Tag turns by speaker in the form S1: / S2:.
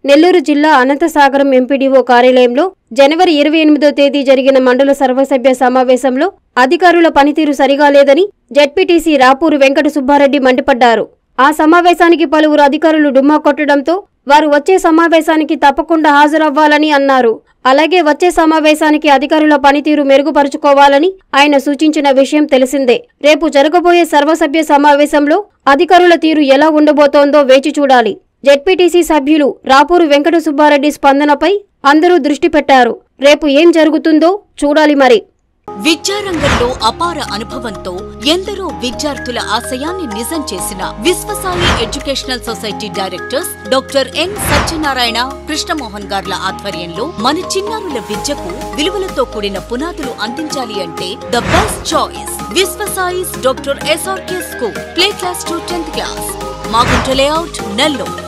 S1: నెల్లూరు జిల్లా అనంతసాగరం ఎంపీడీఓ కార్యాలయంలో జనవరి ఇరవై ఎనిమిదో తేదీ జరిగిన మండల సర్వసభ్య సమావేశంలో అధికారుల పనితీరు సరిగా లేదని జడ్పీటీసీ రాపూరు వెంకట సుబ్బారెడ్డి మండిపడ్డారు ఆ సమావేశానికి పలువురు అధికారులు డుమ్మా కొట్టడంతో వారు వచ్చే సమావేశానికి తప్పకుండా హాజరవ్వాలని అన్నారు అలాగే వచ్చే సమావేశానికి అధికారుల పనితీరు మెరుగుపరుచుకోవాలని ఆయన సూచించిన విషయం తెలిసిందే రేపు జరగబోయే సర్వసభ్య సమావేశంలో అధికారుల తీరు ఎలా ఉండబోతోందో వేచి చూడాలి జెడ్పీటీసీ సభ్యులు రాపూరు వెంకట సుబ్బారెడ్డి స్పందనపై అందరూ దృష్టి పెట్టారు రేపు ఏం జరుగుతుందో చూడాలి మరి
S2: విద్యారంగంలో అపార అనుభవంతో ఎందరో విద్యార్థుల ఆశయాన్ని నిజం చేసిన Vishwasai educational society directors doctor N Satyanarayana Krishnamohan గార్ల ఆధ్వర్యంలో మన చిన్నారుల విద్యకు విలువలతో కూడిన పునాదులు అందించాలి అంటే the best choice Vishwasai's doctor SRK school play class to tenth class Magunta layout Nellore